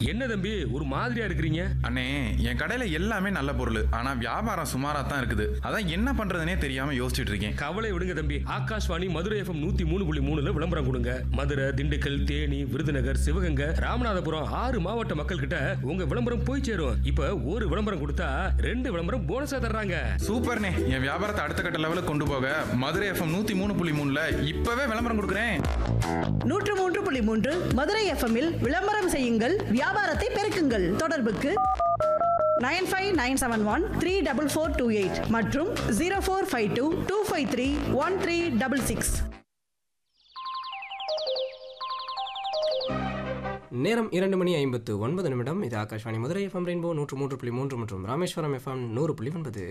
என்ன தம்பி ஒரு மாதிரியா இருக்கிறீங்க அண்ணே என் கடையில எல்லாமே நல்ல பொருள் ஆனா வியாபாரம் சுமாரா தான் இருக்குது அதான் என்ன பண்றதுனே தெரியாம யோசிச்சுட்டு இருக்கேன் கவலை விடுங்க தம்பி ஆகாஷ்வாணி மதுரை எஃப்எம் நூத்தி மூணு புள்ளி மூணுல விளம்பரம் கொடுங்க மதுரை திண்டுக்கல் தேனி விருதுநகர் சிவகங்கை ராமநாதபுரம் ஆறு மாவட்ட மக்கள் கிட்ட உங்க விளம்பரம் போய் சேரும் இப்ப ஒரு விளம்பரம் கொடுத்தா ரெண்டு விளம்பரம் போனஸா தர்றாங்க சூப்பர்ண்ணே என் வியாபாரத்தை அடுத்த கட்ட லெவலுக்கு கொண்டு போக மதுரை எஃப்எம் நூத்தி மூணு புள்ளி மூணுல இப்பவே விளம்பரம் கொடுக்குறேன் நூற்று மூன்று புள்ளி மூன்று மதுரை எஃப்எம்மில் விளம்பரம் செய்யுங்கள் வியாபாரத்தை பெருக்குங்கள் தொடர்புக்கு nine five nine seven one three double four two eight மற்றும் zero four five two two five three one three double six நேரம் இரண்டு மணி ஐம்பத்து ஒன்பது நிமிடம் இது ஆகாஷ்வாணி மதுரை எஃப்எம் ரெயின்போ நூற்று மூன்று புள்ளி மூன்று மற்றும் ராமேஸ்வரம் எஃப்எம் நூறு புள்ளி ஒன்பது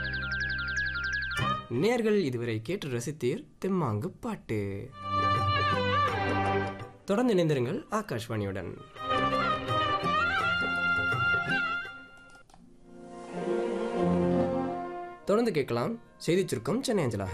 நேர்கள் இதுவரை கேட்டு ரசித்தீர் தெம்மாங்கு பாட்டு தொடர்ந்து இணைந்திருங்கள் ஆகாஷ்வாணியுடன் தொடர்ந்து கேட்கலாம் செய்திச் சுருக்கம் சென்னை அஞ்சலாக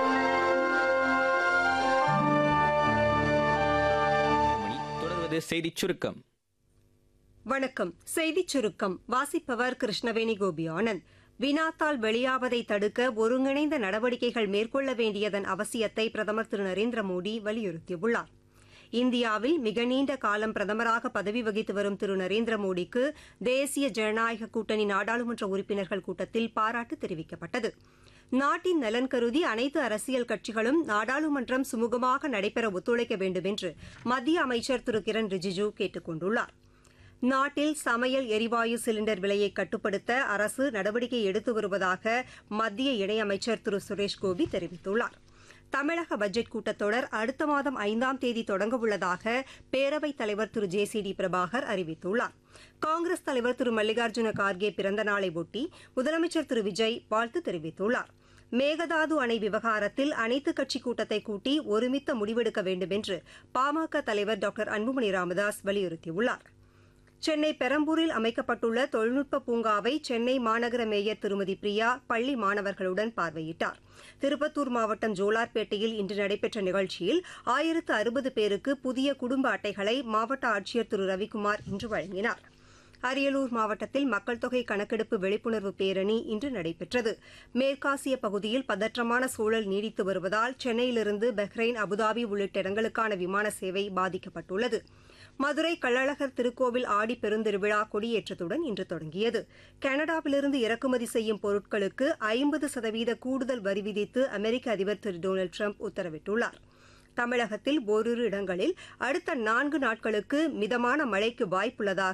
மணி தொடர்வது செய்திச் சுருக்கம் வணக்கம் செய்திச் சுருக்கம் வாசிப்பவர் கிருஷ்ணவேணி கோபி ஆனந்த் வினாத்தால் வெளியாவதை தடுக்க ஒருங்கிணைந்த நடவடிக்கைகள் மேற்கொள்ள வேண்டியதன் அவசியத்தை பிரதமர் திரு நரேந்திர மோடி வலியுறுத்தியுள்ளார் இந்தியாவில் மிக நீண்ட காலம் பிரதமராக பதவி வகித்து வரும் திரு நரேந்திர மோடிக்கு தேசிய ஜனநாயக கூட்டணி நாடாளுமன்ற உறுப்பினர்கள் கூட்டத்தில் பாராட்டு தெரிவிக்கப்பட்டது நாட்டின் நலன் கருதி அனைத்து அரசியல் கட்சிகளும் நாடாளுமன்றம் சுமூகமாக நடைபெற ஒத்துழைக்க வேண்டும் என்று மத்திய அமைச்சர் திரு கிரண் ரிஜிஜூ கேட்டுக் கொண்டுள்ளார் நாட்டில் சமையல் எரிவாயு சிலிண்டர் விலையை கட்டுப்படுத்த அரசு நடவடிக்கை எடுத்து வருவதாக மத்திய இணையமைச்சர் திரு சுரேஷ் கோபி தெரிவித்துள்ளார் தமிழக பட்ஜெட் கூட்டத்தொடர் அடுத்த மாதம் ஐந்தாம் தேதி தொடங்கவுள்ளதாக பேரவைத் தலைவர் Thiru J C D Prabhakar அறிவித்துள்ளார் காங்கிரஸ் தலைவர் திரு மல்லிகார்ஜுன கார்கே பிறந்த நாளை ஒட்டி முதலமைச்சர் திரு விஜய் வாழ்த்து தெரிவித்துள்ளார் மேகதாது அணை விவகாரத்தில் அனைத்துக் கட்சி கூட்டத்தை கூட்டி ஒருமித்த முடிவெடுக்க வேண்டும் என்று பாமக தலைவர் டாக்டர் அன்புமணி ராமதாஸ் வலியுறுத்தியுள்ளார் சென்னை பெரம்பூரில் அமைக்கப்பட்டுள்ள தொழில்நுட்ப பூங்காவை சென்னை மாநகர மேயர் திருமதி பிரியா பள்ளி மாணவர்களுடன் பார்வையிட்டார் திருப்பத்தூர் மாவட்டம் ஜோலார்பேட்டையில் இன்று நடைபெற்ற நிகழ்ச்சியில் ஆயிரத்து அறுபது பேருக்கு புதிய குடும்ப அட்டைகளை மாவட்ட ஆட்சியர் திரு ரவிக்குமார் இன்று வழங்கினார் அரியலூர் மாவட்டத்தில் மக்கள் தொகை கணக்கெடுப்பு விழிப்புணர்வு பேரணி இன்று நடைபெற்றது மேற்காசிய பகுதியில் பதற்றமான சூழல் நீடித்து வருவதால் சென்னையிலிருந்து பஹ்ரைன் அபுதாபி உள்ளிட்ட இடங்களுக்கான விமான சேவை பாதிக்கப்பட்டுள்ளது மதுரை கள்ளழகர் திருக்கோவில் ஆடி பெருந்திருவிழா கொடியேற்றத்துடன் இன்று தொடங்கியது கனடாவிலிருந்து இறக்குமதி செய்யும் பொருட்களுக்கு ஐம்பது சதவீத கூடுதல் வரி விதித்து அமெரிக்க அதிபர் திரு டொனால்டு ட்ரம்ப் உத்தரவிட்டுள்ளார் தமிழகத்தில் ஓரிரு இடங்களில் அடுத்த நான்கு நாட்களுக்கு மிதமான மழைக்கு வாய்ப்புள்ளதாக